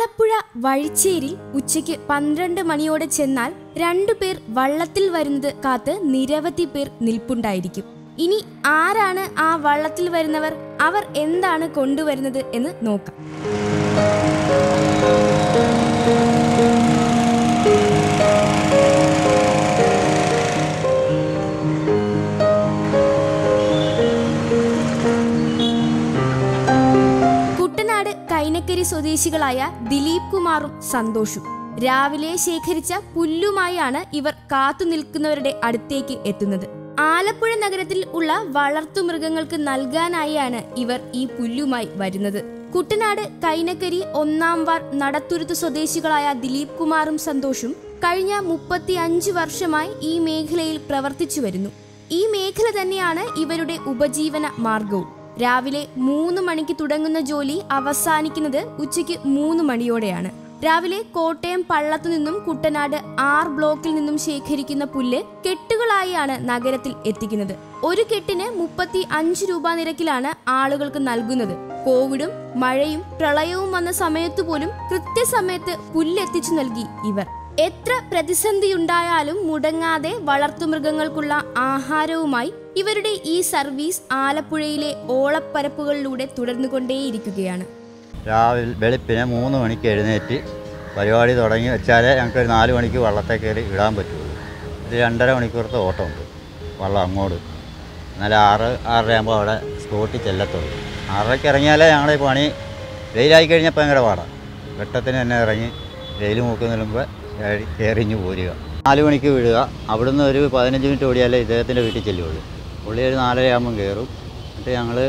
ആലപ്പുഴ വഴിച്ചേരി ഉച്ചയ്ക്ക് പന്ത്രണ്ട് മണിയോടെ ചെന്നാൽ രണ്ടുപേർ വള്ളത്തിൽ വരുന്നത് കാത്ത് നിരവധി പേർ നിൽപ്പുണ്ടായിരിക്കും ഇനി ആരാണ് ആ വള്ളത്തിൽ വരുന്നവർ അവർ എന്താണ് കൊണ്ടുവരുന്നത് എന്ന് നോക്കാം കുട്ടനാട് കൈനക്കരി സ്വദേശികളായ ദിലീപ് കുമാറും സന്തോഷും രാവിലെ ശേഖരിച്ച പുല്ലുമായാണ് ഇവർ കാത്തു നിൽക്കുന്നവരുടെ അടുത്തേക്ക് എത്തുന്നത് ആലപ്പുഴ നഗരത്തിൽ ഉള്ള വളർത്തുമൃഗങ്ങൾക്ക് നൽകാനായാണ് ഇവർ ഈ പുല്ലുമായി വരുന്നത് കുട്ടനാട് കൈനക്കരി ഒന്നാം വാർ നടത്തുരുത്ത് സ്വദേശികളായ ദിലീപ് കുമാറും സന്തോഷും കഴിഞ്ഞ മുപ്പത്തി അഞ്ച് വർഷമായി ഈ മേഖലയിൽ പ്രവർത്തിച്ചു വരുന്നു ഈ മേഖല തന്നെയാണ് ഇവരുടെ ഉപജീവന മാർഗവും രാവിലെ മൂന്ന് മണിക്ക് തുടങ്ങുന്ന ജോലി അവസാനിക്കുന്നത് ഉച്ചയ്ക്ക് മൂന്ന് മണിയോടെയാണ് രാവിലെ കോട്ടയം പള്ളത്തു നിന്നും കുട്ടനാട് ആർ ബ്ലോക്കിൽ നിന്നും ശേഖരിക്കുന്ന പുല്ല് കെട്ടുകളായാണ് നഗരത്തിൽ എത്തിക്കുന്നത് ഒരു കെട്ടിന് മുപ്പത്തി അഞ്ച് രൂപ നിരക്കിലാണ് ആളുകൾക്ക് നൽകുന്നത് കോവിഡും മഴയും പ്രളയവും വന്ന സമയത്തു പോലും കൃത്യസമയത്ത് പുല്ലെത്തിച്ചു നൽകി ഇവർ എത്ര പ്രതിസന്ധിയുണ്ടായാലും മുടങ്ങാതെ വളർത്തുമൃഗങ്ങൾക്കുള്ള ആഹാരവുമായി ഇവരുടെ ഈ സർവീസ് ആലപ്പുഴയിലെ ഓളപ്പരപ്പുകളിലൂടെ തുടർന്നുകൊണ്ടേയിരിക്കുകയാണ് രാവിലെ വെളുപ്പിനെ മൂന്ന് മണിക്ക് എഴുന്നേറ്റ് പരിപാടി തുടങ്ങി വെച്ചാലേ ഞങ്ങൾക്ക് ഒരു നാല് മണിക്ക് വള്ളത്തെ കയറി ഇടാൻ പറ്റുള്ളൂ ഇത് രണ്ടര മണിക്കൂറത്തെ ഓട്ടമുണ്ട് വള്ളം അങ്ങോട്ട് എന്നാൽ ആറ് ആറര ആകുമ്പോൾ അവിടെ സ്പോട്ടിൽ ചെല്ലത്തുള്ളൂ ആറരയ്ക്ക് ഇറങ്ങിയാലേ ഞങ്ങളുടെ ഈ പണി വെയിലായി കഴിഞ്ഞാൽ ഭയങ്കര പാടാണ് വെട്ടത്തിന് തന്നെ ഇറങ്ങി വെയിൽ മൂക്ക് നിൽക്കുമ്പോൾ കയറിഞ്ഞ് പോരുക നാല് മണിക്ക് വിടുക അവിടുന്ന് ഒരു പതിനഞ്ച് മിനിറ്റ് ഓടിയാലേ ഇദ്ദേഹത്തിൻ്റെ വീട്ടിൽ ചെല്ലുള്ളൂ പുള്ളി ഒരു നാലര ആകുമ്പം കയറും എന്നിട്ട് ഞങ്ങൾ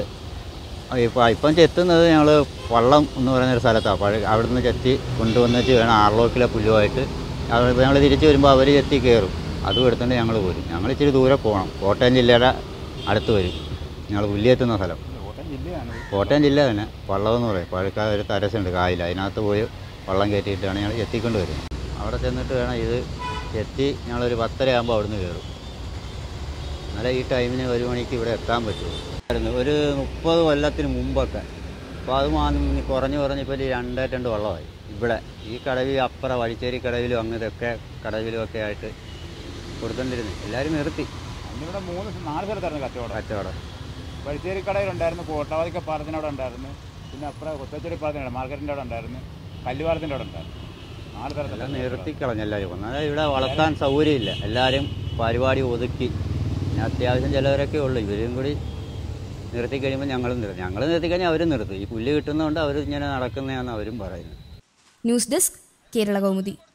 ഇപ്പോൾ ഇപ്പം ചെത്തുന്നത് ഞങ്ങൾ വള്ളം എന്ന് പറയുന്നൊരു സ്ഥലത്താണ് പഴ അവിടുന്ന് ചെത്തി കൊണ്ടുവന്നിട്ട് വേണം ആർലോക്കിലെ പുല്ലുമായിട്ട് ഇപ്പോൾ ഞങ്ങൾ തിരിച്ച് വരുമ്പോൾ അവർ ചെത്തി കയറും അതും എടുത്തുകൊണ്ട് ഞങ്ങൾ പോരും ഞങ്ങൾ ഇച്ചിരി ദൂരെ പോകണം കോട്ടയം ജില്ലയുടെ അടുത്ത് വരും ഞങ്ങൾ പുല്ലിയെത്തുന്ന സ്ഥലം കോട്ടയം ജില്ല തന്നെ വള്ളം എന്ന് പറയും പഴക്കാട് ഒരു തരസുണ്ട് കായൽ അതിനകത്ത് പോയി വള്ളം കയറ്റിയിട്ടാണ് ഞങ്ങൾ ചെത്തിക്കൊണ്ട് വരുന്നത് അവിടെ ചെന്നിട്ട് വേണം ഇത് ചെത്തി ഞങ്ങളൊരു പത്തര ആകുമ്പോൾ അവിടുന്ന് കയറും എന്നാലേ ഈ ടൈമിന് ഒരു മണിക്ക് ഇവിടെ എത്താൻ പറ്റുള്ളൂ ആയിരുന്നു. ഒരു മുപ്പത് കൊല്ലത്തിന് മുമ്പൊക്കെ അപ്പോൾ അത് മാ- കുറഞ്ഞ് കുറഞ്ഞ് ഇപ്പോൾ ഒരു രണ്ടേ രണ്ട് വള്ളമായി ഇവിടെ ഈ കടവിൽ അപ്പുറ വഴിച്ചേരി കടവിലും അങ്ങനെയൊക്കെ കടവിലും ഒക്കെ ആയിട്ട് കൊടുത്തോണ്ടിരുന്നു എല്ലാവരും നിർത്തി അന്നിവിടെ മൂന്ന് സ്ഥ- നാല് സ്ഥലത്തായിരുന്നു കച്ചവടം കച്ചവടം പഴിച്ചേരി കടയിലുണ്ടായിരുന്നു കോട്ടാവതിക്ക പാലത്തിനവിടെ ഉണ്ടായിരുന്നു പിന്നെ അപ്പുറം കൊത്തച്ചേരി പാലത്തിനുണ്ട് മാർക്കറ്റിൻ്റെ അവിടെ ഉണ്ടായിരുന്നു കല്ലുപാലത്തിൻ്റെ അവിടെ ഉണ്ടായിരുന്നു നാല് എല്ലാം സ്ഥലത്തെല്ലാം നിർത്തിക്കളഞ്ഞ എല്ലാവരും എന്നാൽ ഇവിടെ വളർത്താൻ സൗകര്യമില്ല എല്ലാവരും പരിപാടി ഒതുക്കി പിന്നെ അത്യാവശ്യം ചിലവരൊക്കെ ഉള്ളൂ ഇവരും കൂടി നിർത്തി കഴിയുമ്പോൾ ഞങ്ങളും നിർത്തി ഞങ്ങൾ നിർത്തി കഴിഞ്ഞാൽ അവരും നിർത്തും ഈ പുല്ല് കിട്ടുന്നതുകൊണ്ട് അവർ ഇങ്ങനെ നടക്കുന്നതാണെന്ന് അവരും പറയുന്നത് ന്യൂസ് ഡെസ്ക് കേരള കൗമുദി